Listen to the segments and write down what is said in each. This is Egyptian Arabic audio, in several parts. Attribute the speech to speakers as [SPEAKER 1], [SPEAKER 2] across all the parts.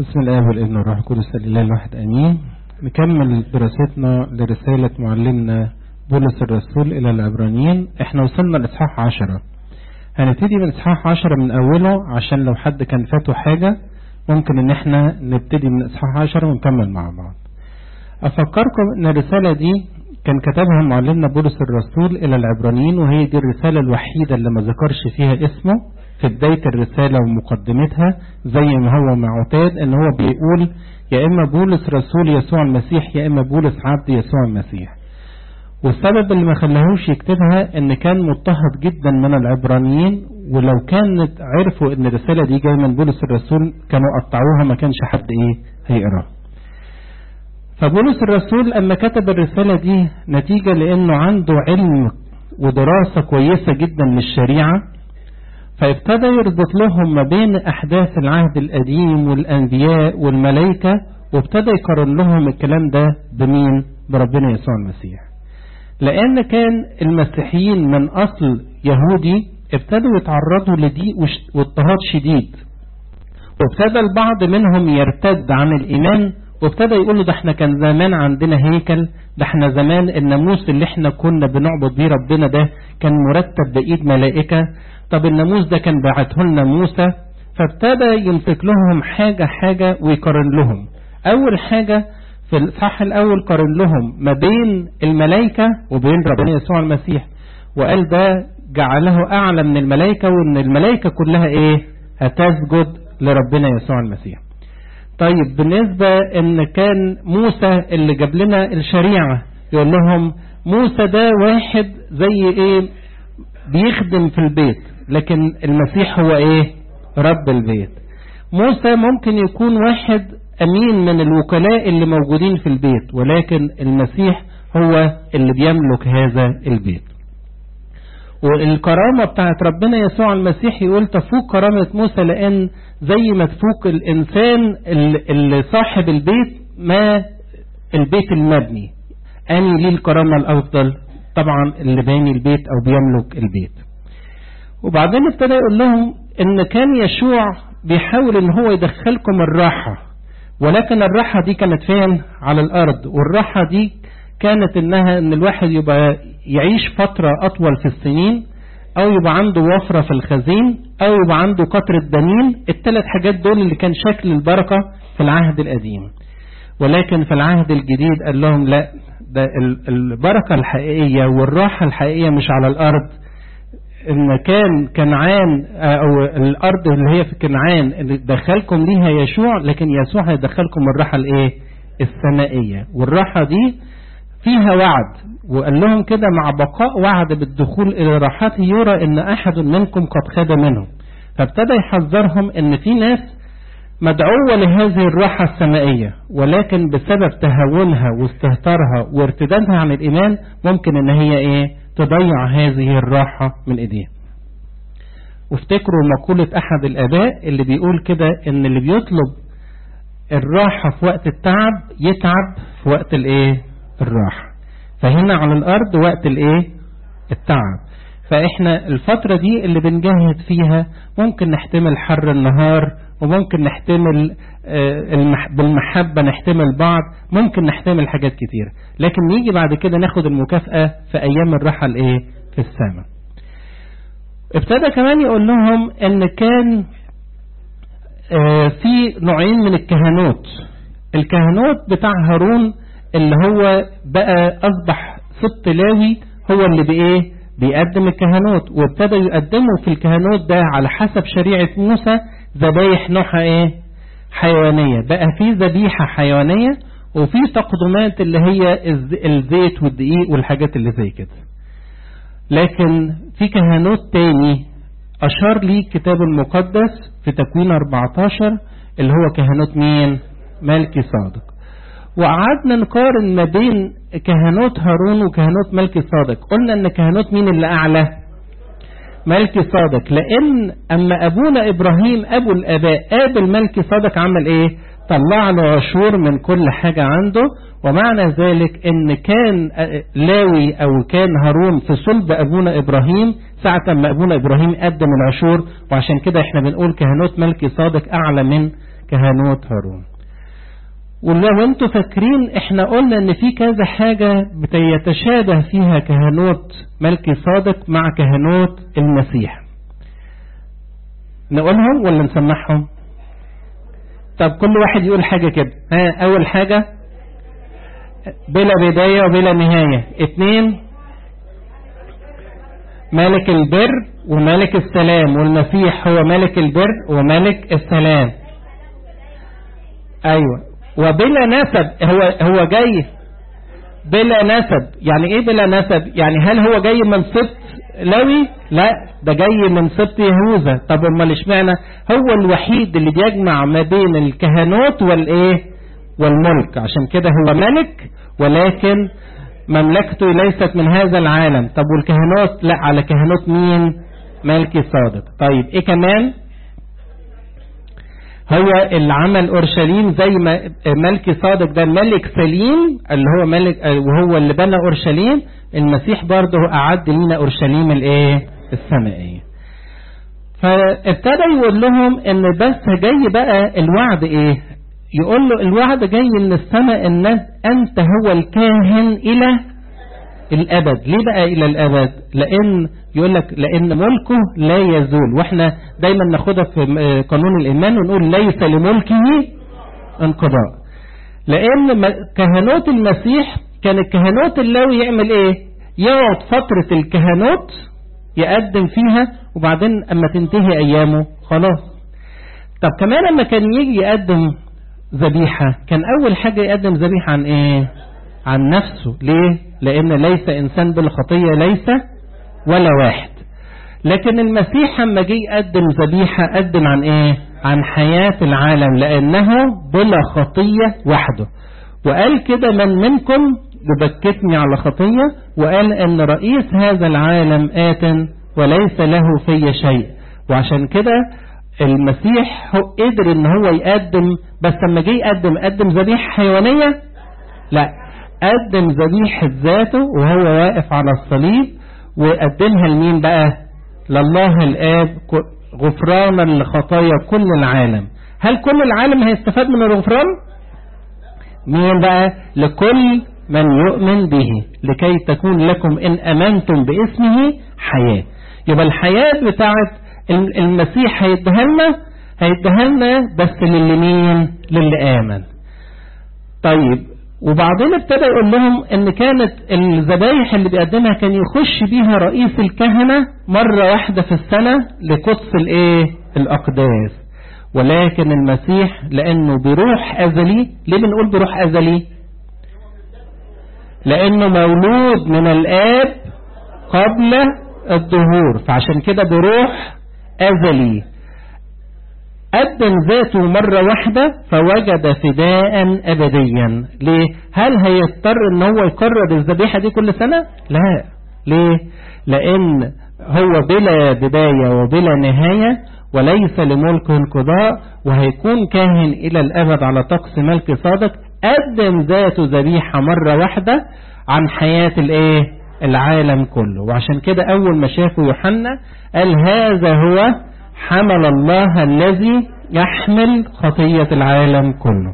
[SPEAKER 1] بسم الله والابن والروح القدس الاله الواحد امين نكمل دراستنا لرسالة معلمنا بولس الرسول الى العبرانيين احنا وصلنا لاصحاح عشرة هنبتدي من اصحاح عشرة من اوله عشان لو حد كان فاته حاجة ممكن ان احنا نبتدي من اصحاح عشرة ونكمل مع بعض افكركم ان الرسالة دي كان كتبها معلمنا بولس الرسول الى العبرانيين وهي دي الرسالة الوحيدة اللي ما ذكرش فيها اسمه في بداية الرسالة ومقدمتها زي ما هو معتاد ان هو بيقول يا اما بولس رسول يسوع المسيح يا اما بولس عبد يسوع المسيح والسبب اللي ما خلاهوش يكتبها ان كان مضطهد جدا من العبرانيين ولو كانت عرفوا ان الرسالة دي جاية من بولس الرسول كانوا قطعوها ما كانش حد ايه هيقراها فبولس الرسول اما كتب الرسالة دي نتيجة لانه عنده علم ودراسة كويسة جدا للشريعة فابتدى يربط لهم ما بين أحداث العهد القديم والأنبياء والملائكة وابتدى يقارن لهم الكلام ده بمين؟ بربنا يسوع المسيح. لأن كان المسيحيين من أصل يهودي ابتدوا يتعرضوا لضيق واضطهاد شديد. وابتدى البعض منهم يرتد عن الإيمان وابتدى يقول له ده احنا كان زمان عندنا هيكل ده احنا زمان الناموس اللي احنا كنا بنعبد بيه ربنا ده كان مرتب بإيد ملائكة طب الناموس ده كان بعته لنا موسى فابتدى يمسك لهم حاجة حاجة ويقارن لهم أول حاجة في الصح الأول قارن لهم ما بين الملائكة وبين ربنا يسوع المسيح وقال ده جعله أعلى من الملائكة وإن الملائكة كلها إيه هتسجد لربنا يسوع المسيح طيب بالنسبة إن كان موسى اللي جاب لنا الشريعة يقول لهم موسى ده واحد زي إيه بيخدم في البيت لكن المسيح هو ايه رب البيت موسى ممكن يكون واحد امين من الوكلاء اللي موجودين في البيت ولكن المسيح هو اللي بيملك هذا البيت والكرامة بتاعت ربنا يسوع المسيح يقول تفوق كرامة موسى لأن زي ما تفوق الإنسان اللي صاحب البيت ما البيت المبني أني ليه الكرامة الأفضل طبعا اللي باني البيت أو بيملك البيت وبعدين ابتدى يقول لهم ان كان يشوع بيحاول ان هو يدخلكم الراحة ولكن الراحة دي كانت فين على الارض والراحة دي كانت انها ان الواحد يبقى يعيش فترة اطول في السنين او يبقى عنده وفرة في الخزين او يبقى عنده قطرة بنين الثلاث حاجات دول اللي كان شكل البركة في العهد القديم ولكن في العهد الجديد قال لهم لا ده البركة الحقيقية والراحة الحقيقية مش على الارض ان كان كنعان او الارض اللي هي في كنعان اللي دخلكم ليها يشوع لكن يسوع هيدخلكم الراحه الايه السمائيه والراحه دي فيها وعد وقال لهم كده مع بقاء وعد بالدخول الى راحته يرى ان احد منكم قد خد منه فابتدى يحذرهم ان في ناس مدعوة لهذه الراحة السمائية ولكن بسبب تهاونها واستهتارها وارتدادها عن الإيمان ممكن ان هي ايه تضيع هذه الراحة من ايديها وافتكروا مقولة احد الاباء اللي بيقول كده ان اللي بيطلب الراحة في وقت التعب يتعب في وقت الايه الراحة فهنا على الارض وقت الايه التعب فاحنا الفترة دي اللي بنجاهد فيها ممكن نحتمل حر النهار وممكن نحتمل بالمحبة نحتمل بعض ممكن نحتمل حاجات كتير لكن نيجي بعد كده ناخد المكافأة في أيام الراحة الإيه في السماء ابتدى كمان يقول لهم ان كان في نوعين من الكهنوت الكهنوت بتاع هارون اللي هو بقى أصبح سبط لاوي هو اللي بإيه بيقدم الكهنوت وابتدى يقدموا في الكهنوت ده على حسب شريعة موسى ذبايح نوعها ايه حيوانية بقى في ذبيحة حيوانية وفي تقدمات اللي هي الزيت والدقيق والحاجات اللي زي كده لكن في كهنوت تاني أشار ليه الكتاب المقدس في تكوين 14 اللي هو كهنوت مين ملكي صادق وقعدنا نقارن ما بين كهنوت هارون وكهنوت ملكي صادق قلنا ان كهنوت مين اللي اعلى ملكي صادق لان اما ابونا ابراهيم ابو الاباء قابل ملكي صادق عمل ايه طلع له عشور من كل حاجة عنده ومعنى ذلك ان كان لاوي او كان هارون في صلب ابونا ابراهيم ساعة ما ابونا ابراهيم قدم العشور وعشان كده احنا بنقول كهنوت ملكي صادق اعلى من كهنوت هارون ولو انتوا فاكرين احنا قلنا ان في كذا حاجة بيتشابه فيها كهنوت ملكي صادق مع كهنوت المسيح نقولهم ولا نسمعهم طب كل واحد يقول حاجة كده ها اول حاجة بلا بداية وبلا نهاية اتنين ملك البر وملك السلام والمسيح هو ملك البر وملك السلام ايوه وبلا نسب هو هو جاي بلا نسب يعني ايه بلا نسب يعني هل هو جاي من سبط لوي لا ده جاي من سبط يهوذا طب امال اشمعنى هو الوحيد اللي بيجمع ما بين الكهنوت والايه والملك عشان كده هو ملك ولكن مملكته ليست من هذا العالم طب والكهنوت لا على كهنوت مين ملكي صادق طيب ايه كمان هو اللي عمل اورشليم زي ما ملكي صادق ده ملك سليم اللي هو ملك وهو اللي بنى اورشليم المسيح برضه اعد لنا اورشليم الايه السمائيه فابتدى يقول لهم ان بس جاي بقى الوعد ايه يقول له الوعد جاي من السماء ان انت هو الكاهن الى الابد ليه بقى الى الابد لان يقول لك لان ملكه لا يزول واحنا دايما ناخدها في قانون الايمان ونقول ليس لملكه انقضاء لان كهنوت المسيح كان الكهنوت اللاوي يعمل ايه يقعد فترة الكهنوت يقدم فيها وبعدين اما تنتهي ايامه خلاص طب كمان اما كان يجي يقدم ذبيحة كان اول حاجة يقدم ذبيحة عن ايه عن نفسه ليه لان ليس انسان بالخطية ليس ولا واحد لكن المسيح لما جه يقدم ذبيحة قدم عن ايه عن حياة العالم لانه بلا خطية وحده وقال كده من منكم يبكتني على خطية وقال ان رئيس هذا العالم آت وليس له في شيء وعشان كده المسيح هو قدر ان هو يقدم بس لما جه يقدم قدم ذبيحة حيوانية لا قدم ذبيحة ذاته وهو واقف على الصليب وقدمها لمين بقى لله الآب غفرانا لخطايا كل العالم هل كل العالم هيستفاد من الغفران مين بقى لكل من يؤمن به لكي تكون لكم إن أمنتم باسمه حياة يبقى الحياة بتاعت المسيح هيديها لنا هيديها لنا بس للي مين للي آمن طيب وبعدين ابتدى يقول لهم ان كانت الذبايح اللي بيقدمها كان يخش بيها رئيس الكهنة مرة واحدة في السنة لقدس الايه الاقداس ولكن المسيح لانه بروح ازلي ليه بنقول بروح ازلي لانه مولود من الاب قبل الظهور فعشان كده بروح ازلي قدم ذاته مرة واحدة فوجد فداء أبديا ليه؟ هل هيضطر ان هو يكرر الذبيحة دي كل سنة؟ لا ليه؟ لأن هو بلا بداية وبلا نهاية وليس لملكه انقضاء وهيكون كاهن إلى الأبد على طقس ملك صادق قدم ذاته ذبيحة مرة واحدة عن حياة الايه؟ العالم كله وعشان كده أول ما شافه يوحنا قال هذا هو حمل الله الذي يحمل خطية العالم كله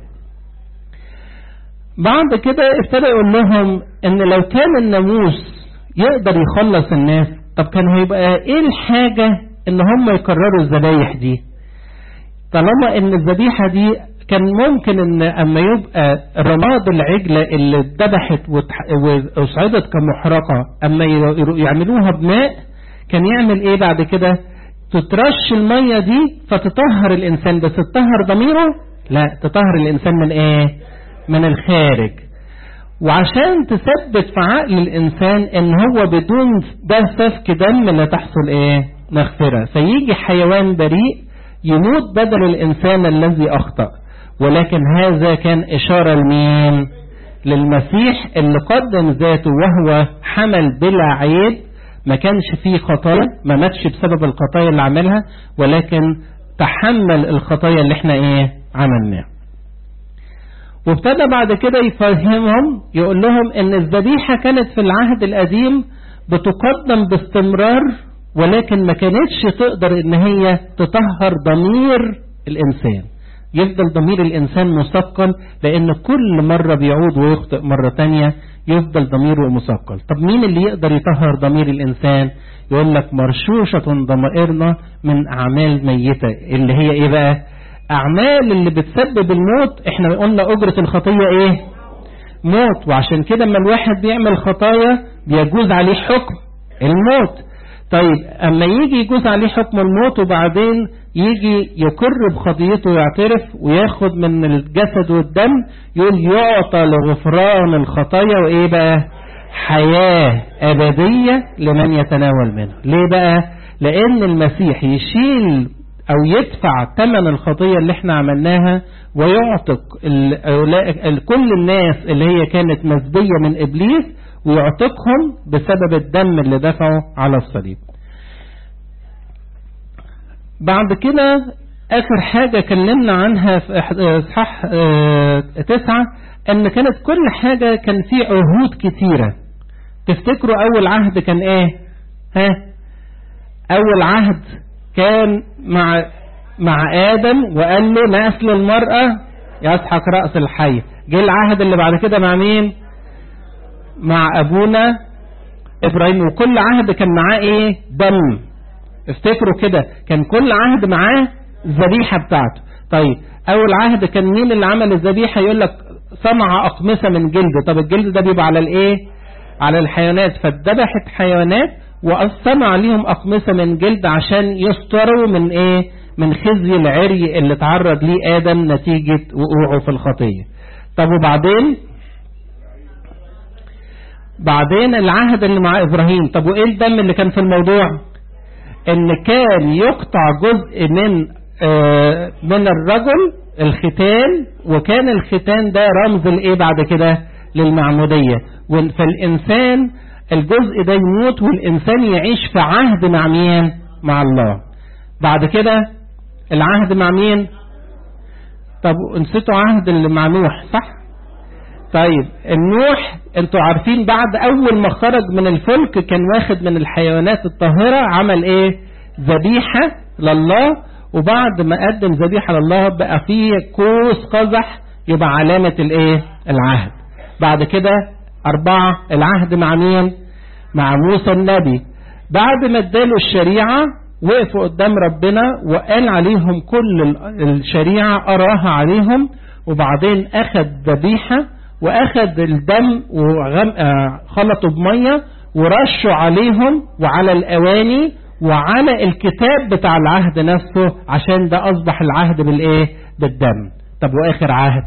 [SPEAKER 1] بعد كده ابتدى يقول لهم ان لو كان الناموس يقدر يخلص الناس طب كان هيبقى ايه الحاجة ان هم يكرروا الذبايح دي طالما ان الذبيحة دي كان ممكن ان اما يبقى رماد العجلة اللي اتذبحت واصعدت كمحرقة اما يعملوها بماء كان يعمل ايه بعد كده تترش المية دي فتطهر الإنسان بس تطهر ضميره لا تطهر الإنسان من إيه من الخارج وعشان تثبت في عقل الإنسان إن هو بدون ده سفك دم لا تحصل إيه مغفرة فيجي حيوان بريء يموت بدل الإنسان الذي أخطأ ولكن هذا كان إشارة لمين للمسيح اللي قدم ذاته وهو حمل بلا عيب ما كانش فيه خطايا ما ماتش بسبب الخطايا اللي عملها ولكن تحمل الخطايا اللي احنا ايه عملناها وابتدى بعد كده يفهمهم يقول لهم ان الذبيحة كانت في العهد القديم بتقدم باستمرار ولكن ما كانتش تقدر ان هي تطهر ضمير الانسان يفضل ضمير الإنسان مثقل لأن كل مرة بيعود ويخطئ مرة تانية يفضل ضميره مثقل طب مين اللي يقدر يطهر ضمير الإنسان يقول لك مرشوشة ضمائرنا من أعمال ميتة اللي هي إيه بقى أعمال اللي بتسبب الموت إحنا قلنا أجرة الخطية إيه موت وعشان كده لما الواحد بيعمل خطايا بيجوز عليه حكم الموت طيب اما يجي يجوز عليه حكم الموت وبعدين يجي يقر بخطيته ويعترف وياخد من الجسد والدم يقول يعطى لغفران الخطايا وايه بقى حياة أبدية لمن يتناول منه ليه بقى لأن المسيح يشيل أو يدفع ثمن الخطية اللي احنا عملناها ويعتق كل الناس اللي هي كانت مسبية من إبليس ويعتقهم بسبب الدم اللي دفعه على الصليب بعد كده آخر حاجة كلمنا عنها في إصحاح تسعة أن كانت كل حاجة كان في عهود كتيرة تفتكروا أول عهد كان إيه ها أول عهد كان مع مع آدم وقال له نسل المرأة يسحق رأس الحي جه العهد اللي بعد كده مع مين مع أبونا إبراهيم وكل عهد كان معاه إيه دم افتكروا كده كان كل عهد معاه الذبيحة بتاعته طيب أول عهد كان مين اللي عمل الذبيحة يقول لك صنع أقمصة من جلد طب الجلد ده بيبقى على الإيه على الحيوانات فاتذبحت حيوانات وصنع عليهم أقمصة من جلد عشان يستروا من إيه من خزي العري اللي تعرض ليه آدم نتيجة وقوعه في الخطية طب وبعدين بعدين العهد اللي مع إبراهيم طب وإيه الدم اللي كان في الموضوع إن كان يقطع جزء من آه من الرجل الختان وكان الختان ده رمز الإيه بعد كده للمعمودية فالإنسان الجزء ده يموت والإنسان يعيش في عهد مع مين مع الله بعد كده العهد مع مين طب نسيتوا عهد اللي مع نوح صح طيب النوح انتوا عارفين بعد اول ما خرج من الفلك كان واخد من الحيوانات الطاهرة عمل ايه ذبيحة لله وبعد ما قدم ذبيحة لله بقى فيه كوس قزح يبقى علامة الايه العهد بعد كده اربعة العهد مع مين مع موسى النبي بعد ما اداله الشريعة وقفوا قدام ربنا وقال عليهم كل الشريعة أراها عليهم وبعدين أخذ ذبيحة وأخذ الدم وخلطوا بمية ورشوا عليهم وعلى الأواني وعلى الكتاب بتاع العهد نفسه عشان ده أصبح العهد بالإيه بالدم طب وآخر عهد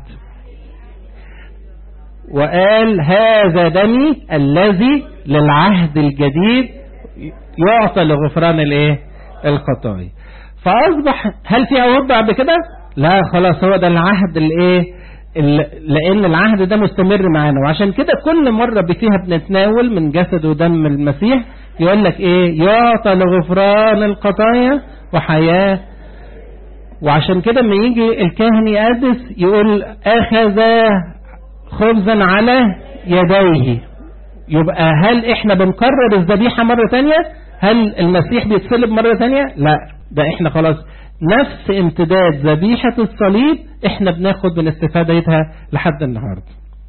[SPEAKER 1] وقال هذا دمي الذي للعهد الجديد يعطى لغفران الايه الخطايا فاصبح هل في عهود بعد كده لا خلاص هو ده العهد الايه لان العهد ده مستمر معانا وعشان كده كل مرة فيها بنتناول من جسد ودم المسيح يقول لك ايه يعطى لغفران الخطايا وحياة وعشان كده لما يجي الكاهن يقدس يقول اخذ خبزا على يديه يبقى هل احنا بنكرر الذبيحة مرة تانية هل المسيح بيتصلب مرة تانية لا ده احنا خلاص نفس امتداد ذبيحة الصليب احنا بناخد من استفادتها لحد النهاردة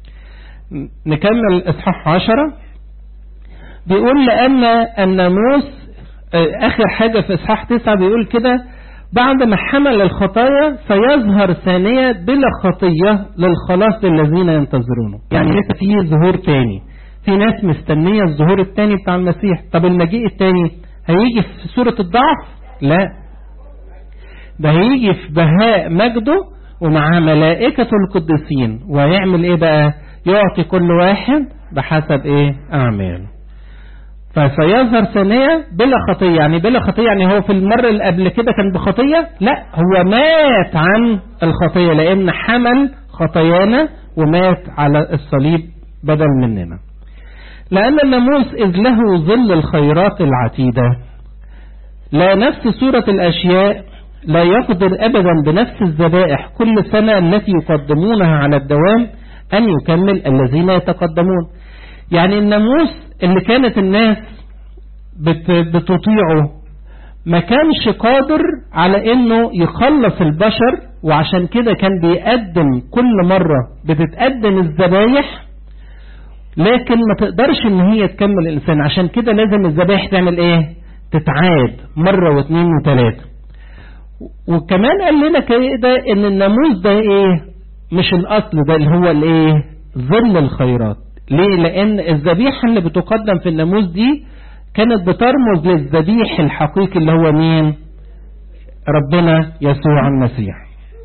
[SPEAKER 1] نكمل اصحاح عشرة بيقول لأن الناموس آخر حاجة في اصحاح تسعة بيقول كده بعد ما حمل الخطايا سيظهر ثانية بلا خطية للخلاص للذين ينتظرونه يعني لسه في ظهور تاني في ناس مستنية الظهور التاني بتاع المسيح طب المجيء التاني هيجي في سورة الضعف لا ده هيجي في بهاء مجده ومع ملائكة القديسين ويعمل ايه بقى يعطي كل واحد بحسب ايه اعماله فسيظهر ثانية بلا خطية يعني بلا خطية يعني هو في المرة اللي قبل كده كان بخطية لا هو مات عن الخطية لأن حمل خطايانا ومات على الصليب بدل مننا لأن الناموس إذ له ظل الخيرات العتيدة لا نفس صورة الأشياء لا يقدر أبدا بنفس الذبائح كل سنة التي يقدمونها على الدوام أن يكمل الذين يتقدمون يعني الناموس اللي كانت الناس بتطيعه ما كانش قادر على انه يخلص البشر وعشان كده كان بيقدم كل مرة بتتقدم الذبايح لكن ما تقدرش ان هي تكمل الانسان عشان كده لازم الذبايح تعمل ايه تتعاد مرة واثنين وثلاثة وكمان قال لنا كده ان الناموس ده ايه مش الاصل ده اللي هو الايه ظل الخيرات ليه لان الذبيحة اللي بتقدم في الناموس دي كانت بترمز للذبيح الحقيقي اللي هو مين ربنا يسوع المسيح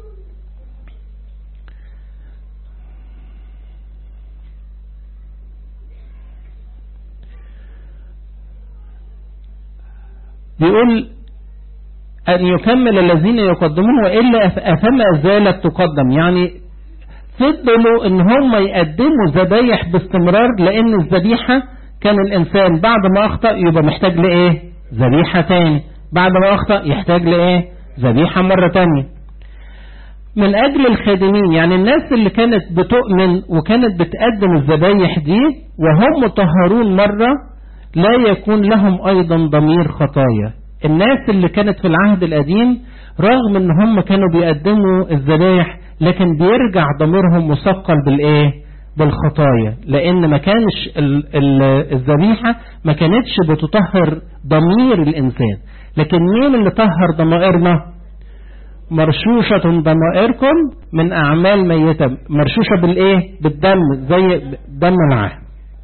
[SPEAKER 1] بيقول أن يكمل الذين يقدمون وإلا أفما زالت تقدم يعني فضلوا ان هم يقدموا ذبايح باستمرار لان الذبيحة كان الانسان بعد ما اخطأ يبقى محتاج لايه ذبيحة تاني بعد ما اخطأ يحتاج لايه ذبيحة مرة تانية من اجل الخادمين يعني الناس اللي كانت بتؤمن وكانت بتقدم الذبايح دي وهم مطهرون مرة لا يكون لهم ايضا ضمير خطايا الناس اللي كانت في العهد القديم رغم ان هم كانوا بيقدموا الذبايح لكن بيرجع ضميرهم مثقل بالايه بالخطايا لان ما كانش الذبيحه ما كانتش بتطهر ضمير الانسان لكن مين اللي طهر ضمائرنا مرشوشة ضمائركم من أعمال ميتة مرشوشة بالإيه بالدم زي دم العهد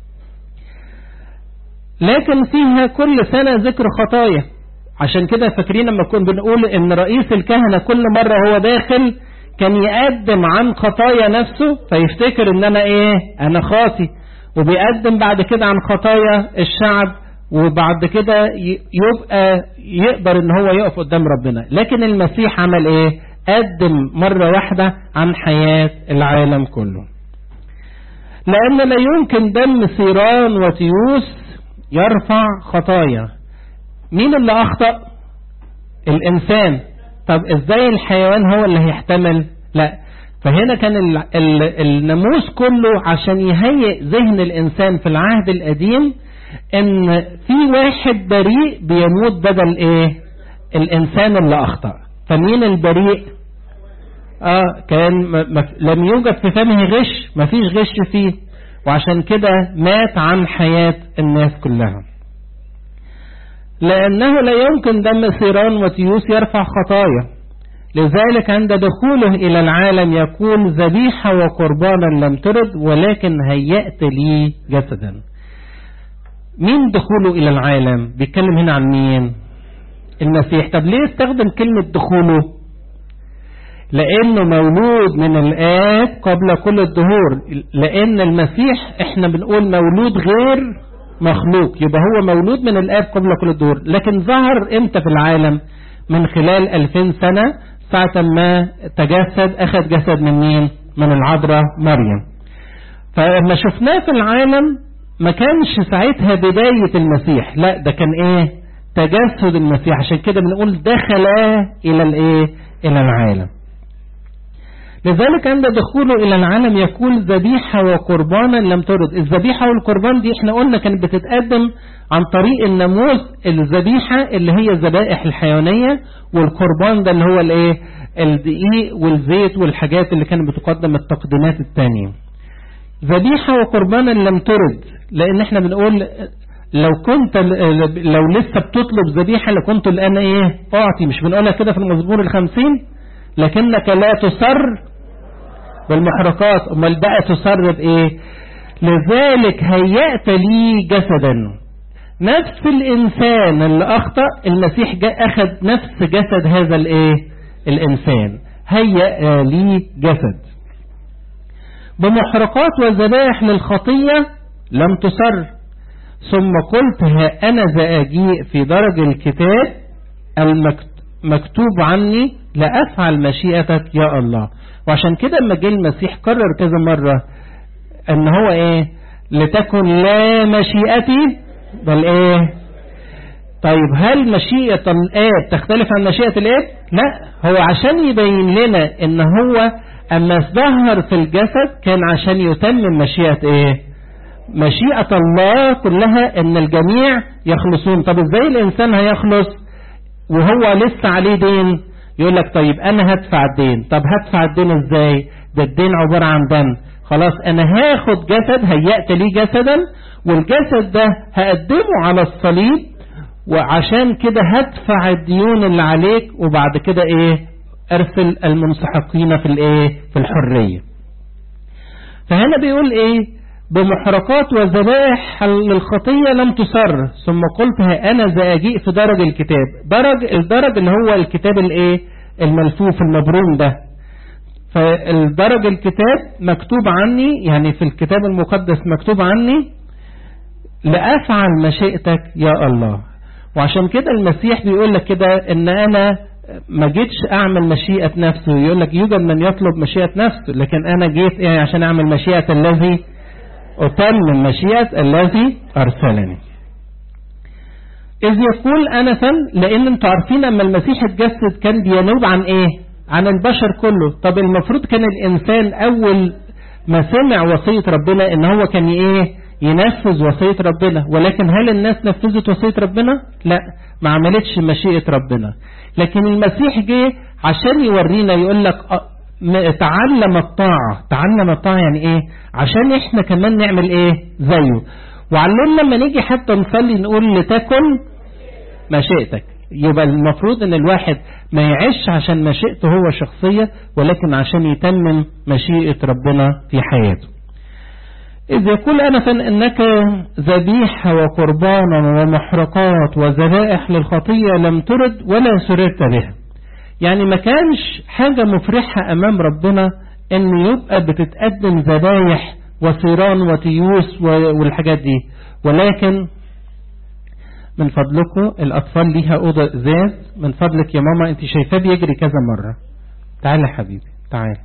[SPEAKER 1] لكن فيها كل سنة ذكر خطايا عشان كده فاكرين لما كنا بنقول ان رئيس الكهنة كل مرة هو داخل كان يقدم عن خطايا نفسه فيفتكر ان انا ايه انا خاطي وبيقدم بعد كده عن خطايا الشعب وبعد كده يبقى يقدر ان هو يقف قدام ربنا لكن المسيح عمل ايه قدم مرة واحدة عن حياة العالم كله لان لا يمكن دم سيران وتيوس يرفع خطايا مين اللي اخطأ الانسان طب ازاي الحيوان هو اللي هيحتمل لا فهنا كان ال ال الناموس كله عشان يهيئ ذهن الانسان في العهد القديم ان في واحد بريء بيموت بدل ايه الانسان اللي اخطأ فمين البريء اه كان لم يوجد في فمه غش مفيش غش فيه وعشان كده مات عن حياة الناس كلها لأنه لا يمكن دم سيران وتيوس يرفع خطايا لذلك عند دخوله إلى العالم يقول ذبيحة وقربانا لم ترد ولكن هيأت لي جسدا مين دخوله إلى العالم بيتكلم هنا عن مين المسيح طب ليه استخدم كلمة دخوله لأنه مولود من الآب قبل كل الدهور لأن المسيح احنا بنقول مولود غير مخلوق يبقى هو مولود من الآب قبل كل الدهور لكن ظهر امتى في العالم من خلال 2000 سنة ساعة ما تجسد أخذ جسد من مين من العذراء مريم فلما شفناه في العالم ما كانش ساعتها بداية المسيح لا ده كان ايه تجسد المسيح عشان كده بنقول دخل الى الايه الى العالم لذلك عند دخوله إلى العالم يكون ذبيحة وقربانا لم ترد الذبيحة والقربان دي احنا قلنا كانت بتتقدم عن طريق الناموس الذبيحة اللي هي الذبائح الحيوانية والقربان ده اللي هو الايه الدقيق والزيت والحاجات اللي كانت بتقدم التقديمات التانية ذبيحة وقربانا لم ترد لان احنا بنقول لو كنت لو لسه بتطلب ذبيحة لكنت الآن ايه اعطي مش بنقولها كده في المزمور الخمسين لكنك لا تصر بالمحرقات امال بقى تصر بايه لذلك هيأت لي جسدا نفس الانسان اللي اخطأ المسيح جاء اخذ نفس جسد هذا الايه الانسان هيأ لي جسد بمحرقات وذبائح للخطية لم تصر ثم قلت ها أنا ذا أجيء في درج الكتاب المكتوب عني لأفعل مشيئتك يا الله وعشان كده لما جه المسيح كرر كذا مرة ان هو ايه لتكن لا مشيئتي بل ايه طيب هل مشيئة الآب تختلف عن مشيئة الآب لا هو عشان يبين لنا ان هو اما ظهر في الجسد كان عشان يتمم مشيئة ايه مشيئة الله كلها ان الجميع يخلصون طب ازاي الانسان هيخلص وهو لسه عليه دين يقول لك طيب انا هدفع الدين طب هدفع الدين ازاي ده الدين عبارة عن دم خلاص انا هاخد جسد هيأت لي جسدا والجسد ده هقدمه على الصليب وعشان كده هدفع الديون اللي عليك وبعد كده ايه ارسل المنسحقين في الايه في الحرية فهنا بيقول ايه بمحرقات وذبائح للخطية لم تصر ثم قلت ها أنا ذا أجيء في درج الكتاب درج الدرج اللي هو الكتاب الايه الملفوف المبروم ده فالدرج الكتاب مكتوب عني يعني في الكتاب المقدس مكتوب عني لأفعل مشيئتك يا الله وعشان كده المسيح بيقول لك كده ان انا ما جيتش اعمل مشيئة نفسه يقول لك يوجد من يطلب مشيئة نفسه لكن انا جيت يعني عشان اعمل مشيئة الذي أتمم مشيئة الذي أرسلني إذ يقول أنفا لأن أنتوا عارفين أما المسيح اتجسد كان بينوب عن إيه عن البشر كله طب المفروض كان الإنسان أول ما سمع وصية ربنا إن هو كان إيه ينفذ وصية ربنا ولكن هل الناس نفذت وصية ربنا لا ما عملتش مشيئة ربنا لكن المسيح جه عشان يورينا يقول لك تعلم الطاعة تعلم الطاعة يعني ايه عشان احنا كمان نعمل ايه زيه وعلمنا لما نيجي حتى نصلي نقول لتكن مشيئتك يبقى المفروض ان الواحد ما يعيش عشان مشيئته هو شخصية ولكن عشان يتمم مشيئة ربنا في حياته إذ يقول أنفا إنك ذبيحة وقربانا ومحرقات وذبائح للخطية لم ترد ولا سررت بها يعني ما كانش حاجة مفرحة أمام ربنا إن يبقى بتتقدم ذبايح وصيران وتيوس والحاجات دي ولكن من فضلكم الأطفال ليها أوضة إزاز من فضلك يا ماما أنت شايفاه بيجري كذا مرة تعالى حبيبي تعالى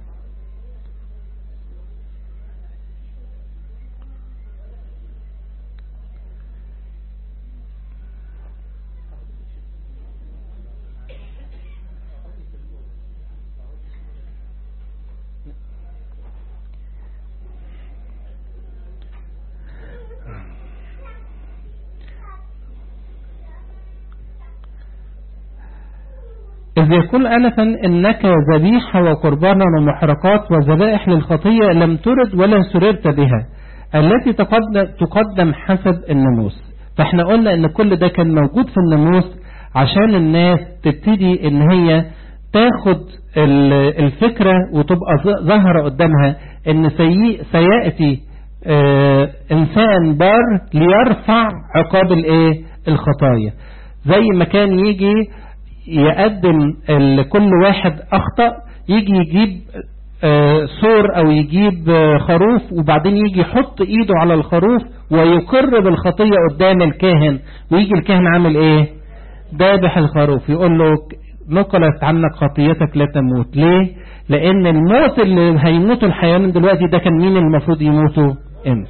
[SPEAKER 1] إذ يقول أنفا إنك ذبيحة وقربانا ومحرقات وذبائح للخطية لم ترد ولا سررت بها التي تقدم, تقدم حسب الناموس فاحنا قلنا ان كل ده كان موجود في الناموس عشان الناس تبتدي ان هي تاخد الفكرة وتبقى ظاهرة قدامها ان سي سيأتي اه انسان بار ليرفع عقاب الايه الخطايا زي ما كان يجي يقدم لكل واحد أخطأ يجي يجيب سور أو يجيب خروف وبعدين يجي يحط إيده على الخروف ويقر بالخطية قدام الكاهن ويجي الكاهن عامل إيه ذابح الخروف يقول له نقلت عنك خطيتك لا تموت ليه لأن الموت اللي هيموتوا الحيوان دلوقتي ده كان مين المفروض يموتوا انت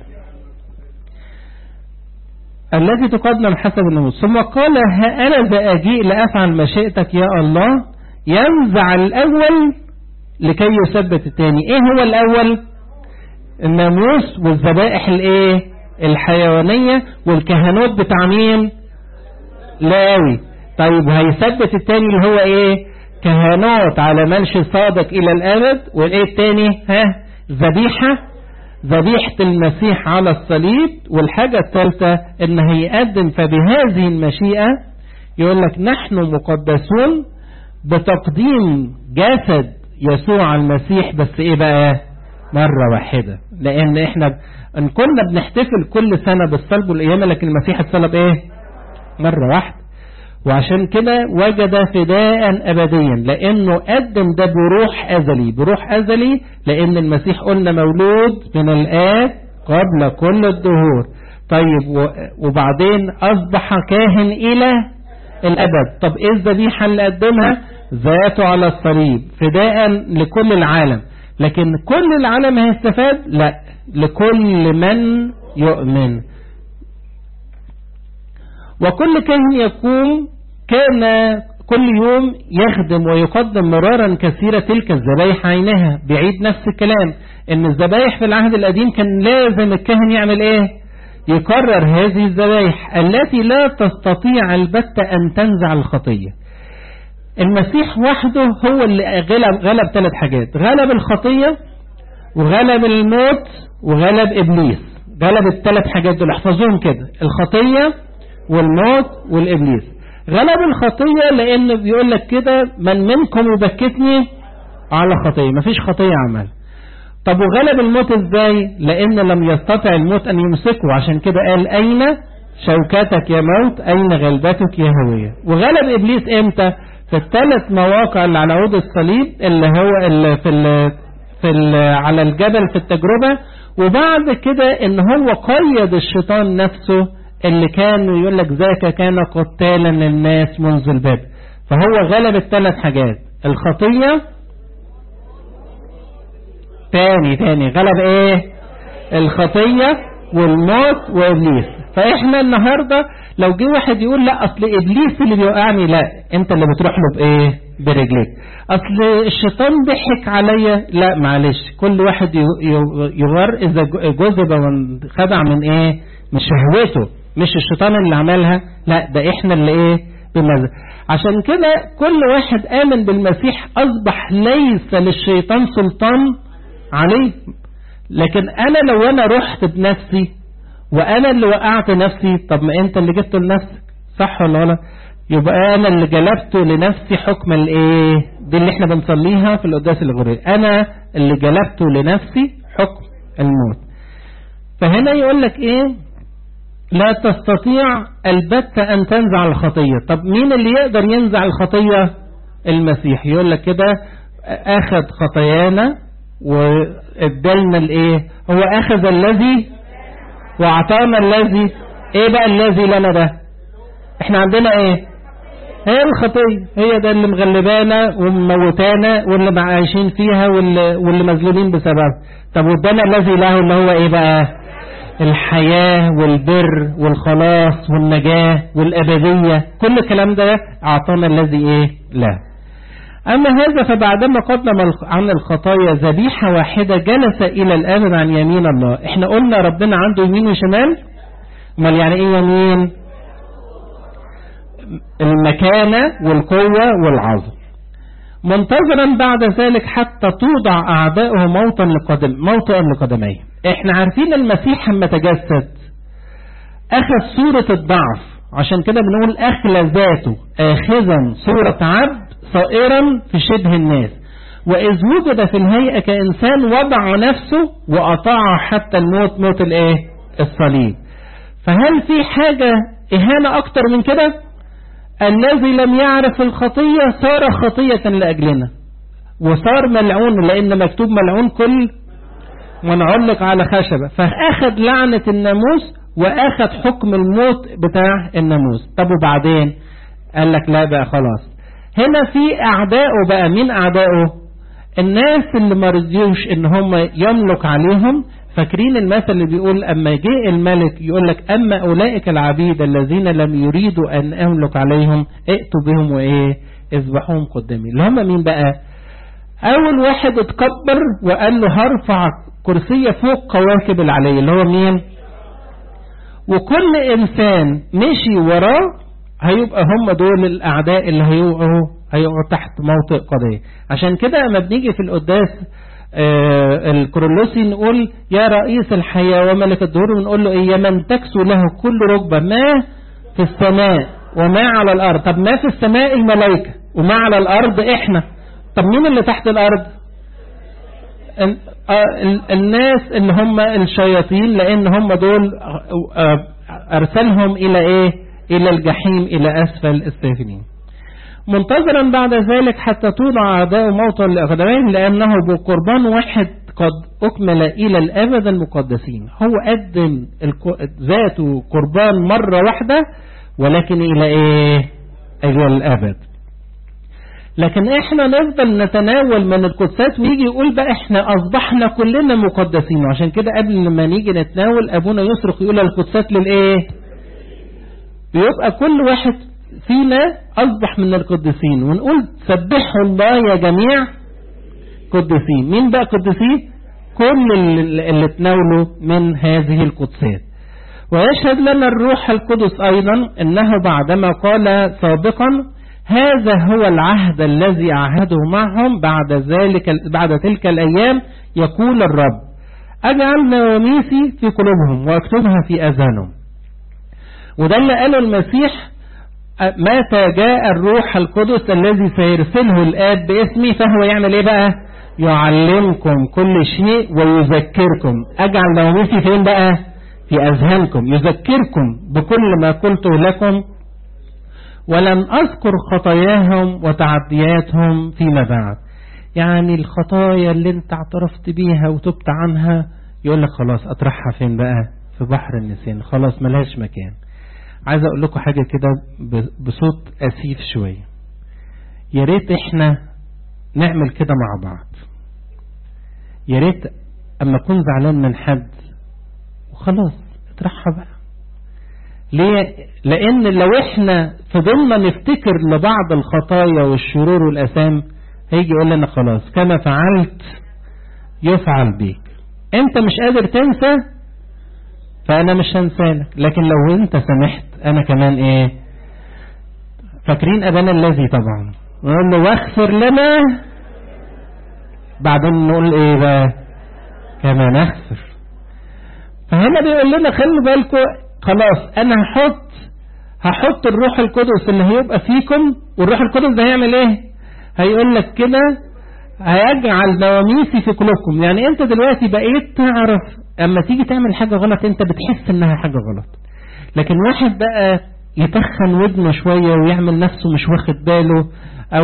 [SPEAKER 1] التي تقدم حسب الناموس ثم قال ها أنا ذا أجيء لأفعل مشيئتك يا الله ينزع الأول لكي يثبت الثاني إيه هو الأول الناموس والذبائح الإيه الحيوانية والكهنوت بتاع مين لاوي طيب هيثبت الثاني اللي هو إيه كهنوت على منش صادق إلى الأبد والإيه الثاني ها ذبيحة ذبيحة المسيح على الصليب والحاجة الثالثة ان هيقدم فبهذه المشيئة يقول لك نحن مقدسون بتقديم جسد يسوع المسيح بس ايه بقى مرة واحدة لان احنا ان كنا بنحتفل كل سنة بالصلب والقيامة لكن المسيح اتصلب ايه مرة واحدة وعشان كده وجد فداء أبديا لأنه قدم ده بروح أزلي بروح أزلي لأن المسيح قلنا مولود من الآب قبل كل الدهور طيب وبعدين أصبح كاهن إلى الأبد طب إيه الذبيحة اللي قدمها ذاته على الصليب فداء لكل العالم لكن كل العالم هيستفاد لا لكل من يؤمن وكل كاهن يقوم كان كل يوم يخدم ويقدم مرارا كثيرة تلك الذبايح عينها بعيد نفس الكلام ان الذبايح في العهد القديم كان لازم الكاهن يعمل ايه يكرر هذه الذبايح التي لا تستطيع البتة ان تنزع الخطية المسيح وحده هو اللي غلب غلب ثلاث حاجات غلب الخطية وغلب الموت وغلب إبليس غلب الثلاث حاجات دول احفظوهم كده الخطية والموت والإبليس غلب الخطية لأنه بيقول لك كده من منكم يبكتني على خطية مفيش خطية عمل طب وغلب الموت ازاي لأن لم يستطع الموت أن يمسكه عشان كده قال أين شوكتك يا موت أين غلبتك يا هوية وغلب إبليس إمتى في الثلاث مواقع اللي على عود الصليب اللي هو اللي في ال في ال على الجبل في التجربة وبعد كده ان هو قيد الشيطان نفسه اللي كان يقول لك ذاك كان قتالا للناس منذ الباب فهو غلب الثلاث حاجات الخطية تاني تاني غلب ايه الخطية والموت وابليس فاحنا النهاردة لو جه واحد يقول لا اصل ابليس اللي بيوقعني لا انت اللي بتروح له بايه برجليك اصل الشيطان ضحك عليا لا معلش كل واحد يغار اذا جذب وانخدع من ايه من شهوته مش الشيطان اللي عملها لا ده احنا اللي ايه بمزاج عشان كده كل واحد امن بالمسيح اصبح ليس للشيطان سلطان عليه لكن انا لو انا رحت بنفسي وانا اللي وقعت نفسي طب ما انت اللي جبته لنفسك صح ولا غلط يبقى انا اللي جلبته لنفسي حكم الايه دي اللي احنا بنصليها في القداس الغريب انا اللي جلبته لنفسي حكم الموت فهنا يقول لك ايه لا تستطيع البتة ان تنزع الخطية طب مين اللي يقدر ينزع الخطية المسيح يقول لك كده اخذ خطايانا وادلنا الايه هو اخذ الذي واعطانا الذي ايه بقى الذي لنا ده احنا عندنا ايه هي الخطية هي ده اللي مغلبانا وموتانا واللي عايشين فيها واللي, واللي مظلومين بسببها طب وادانا الذي له اللي هو ايه بقى الحياة والبر والخلاص والنجاة والأبدية كل الكلام ده أعطانا الذي إيه لا أما هذا فبعدما قدم عن الخطايا ذبيحة واحدة جلس إلى الأبد عن يمين الله إحنا قلنا ربنا عنده يمين وشمال امال يعني إيه يمين المكانة والقوة والعظم منتظرا بعد ذلك حتى توضع أعداؤه موتا لقدم موطئا لقدميه احنا عارفين المسيح لما تجسد أخذ صورة الضعف عشان كده بنقول أخلى ذاته آخذا صورة عبد صائرا في شبه الناس وإذ وجد في الهيئة كإنسان وضع نفسه وأطاع حتى الموت موت الإيه الصليب فهل في حاجة إهانة أكتر من كده الذي لم يعرف الخطية صار خطية لأجلنا وصار ملعون لأن مكتوب ملعون كل ونعلق على خشبة فأخذ لعنة الناموس وأخذ حكم الموت بتاع الناموس طب وبعدين قال لك لا بقى خلاص هنا في أعدائه بقى مين أعدائه الناس اللي ما رضيوش ان هم يملك عليهم فاكرين المثل اللي بيقول اما جاء الملك يقول لك اما اولئك العبيد الذين لم يريدوا ان املك عليهم ائتوا بهم وايه اذبحوهم قدامي اللي هم مين بقى اول واحد اتكبر وقال له هرفع كرسية فوق كواكب العلي اللي هو مين وكل انسان مشي وراه هيبقى هم دول الاعداء اللي هيقعوا هيقعوا تحت موطئ قضية عشان كده لما بنيجي في القداس آه الكرولوسي نقول يا رئيس الحياة وملك الدهور ونقول له إيه من تكسو له كل ركبة ما في السماء وما على الأرض طب ما في السماء الملائكة وما على الأرض إحنا طب مين اللي تحت الأرض الناس اللي هم الشياطين لأن هم دول أرسلهم إلى إيه إلى الجحيم إلى أسفل السافلين منتظرا بعد ذلك حتى توضع أعداء موطا لأقدمين لأنه بقربان واحد قد أكمل إلى الأبد المقدسين هو قدم ذاته قربان مرة واحدة ولكن إلى إيه إلى الأبد لكن احنا نفضل نتناول من القدسات ويجي يقول بقى احنا اصبحنا كلنا مقدسين وعشان كده قبل ما نيجي نتناول ابونا يصرخ يقول القدسات للايه بيبقى كل واحد فينا أصبح من القديسين ونقول سبحوا الله يا جميع قديسين مين بقى قديسين كل اللي تناولوا من هذه القدسات ويشهد لنا الروح القدس أيضا أنه بعدما قال سابقا هذا هو العهد الذي عهده معهم بعد ذلك بعد تلك الأيام يقول الرب أجعل نواميسي في قلوبهم وأكتبها في أذانهم وده اللي قاله المسيح متى جاء الروح القدس الذي سيرسله الآب باسمي فهو يعمل ايه بقى يعلمكم كل شيء ويذكركم اجعل نواميسي فين بقى في اذهانكم يذكركم بكل ما قلته لكم ولن اذكر خطاياهم وتعدياتهم فيما بعد يعني الخطايا اللي انت اعترفت بيها وتبت عنها يقول لك خلاص اطرحها فين بقى في بحر النسيان خلاص ملهاش مكان عايز اقول لكم حاجة كده بصوت اسيف شوية يا ريت احنا نعمل كده مع بعض يا ريت اما اكون زعلان من حد وخلاص اطرحها بقى ليه لان لو احنا فضلنا نفتكر لبعض الخطايا والشرور والاثام هيجي يقول لنا خلاص كما فعلت يفعل بيك انت مش قادر تنسى فانا مش هنسالك لكن لو انت سمحت انا كمان ايه فاكرين ابانا الذي طبعا نقول له واغفر لنا بعدين نقول ايه بقى كما نغفر فهنا بيقول لنا خلوا بالكم خلاص انا هحط هحط الروح القدس اللي هيبقى فيكم والروح القدس ده هيعمل ايه هيقول لك كده هيجعل نواميسي في قلوبكم يعني انت دلوقتي بقيت تعرف اما تيجي تعمل حاجة غلط انت بتحس انها حاجة غلط لكن واحد بقى يتخن ودنه شوية ويعمل نفسه مش واخد باله او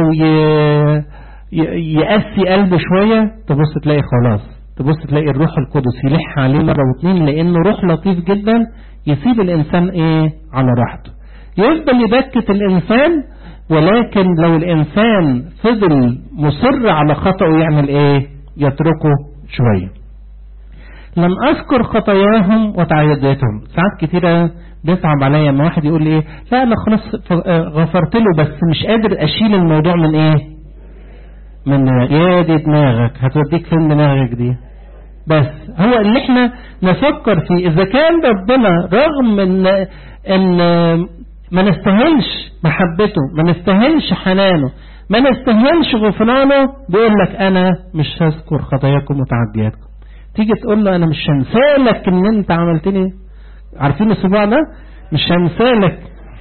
[SPEAKER 1] يقسي قلبه شوية تبص تلاقي خلاص تبص تلاقي الروح القدس يلح عليه مرة واثنين لانه روح لطيف جدا يسيب الانسان ايه على راحته يفضل يبكت الانسان ولكن لو الانسان فضل مصر على خطأه يعمل ايه يتركه شوية لم اذكر خطاياهم وتعيداتهم ساعات كتيرة بيصعب عليا لما واحد يقول لي ايه لا انا خلاص غفرت له بس مش قادر اشيل الموضوع من ايه من يا دي دماغك هتوديك فين دماغك دي بس هو اللي احنا نفكر فيه اذا كان ربنا رغم ان ان ما نستاهلش محبته ما نستاهلش حنانه ما نستاهلش غفرانه بيقول لك انا مش هذكر خطاياكم وتعدياتكم تيجي تقول له انا مش هنسالك ان انت عملتني عارفين الصباع ده مش هنسالك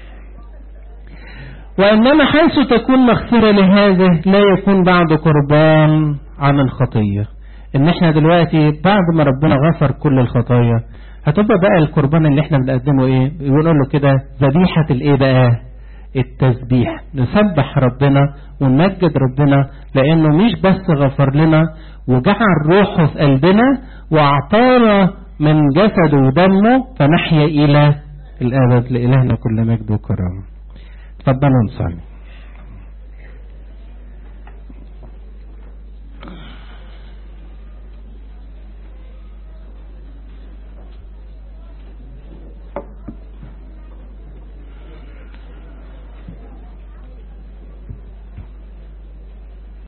[SPEAKER 1] وإنما حيث تكون مغفرة لهذا لا يكون بعد قربان عن الخطية إن إحنا دلوقتي بعد ما ربنا غفر كل الخطايا هتبقى بقى القربان اللي إحنا بنقدمه إيه يقول له كده ذبيحة الإيه بقى التسبيح نسبح ربنا ونمجد ربنا لأنه مش بس غفر لنا وجعل روحه في قلبنا وأعطانا من جسده ودمه فنحيا إلى الأبد لإلهنا كل مجد وكرامه تفضلوا نصلي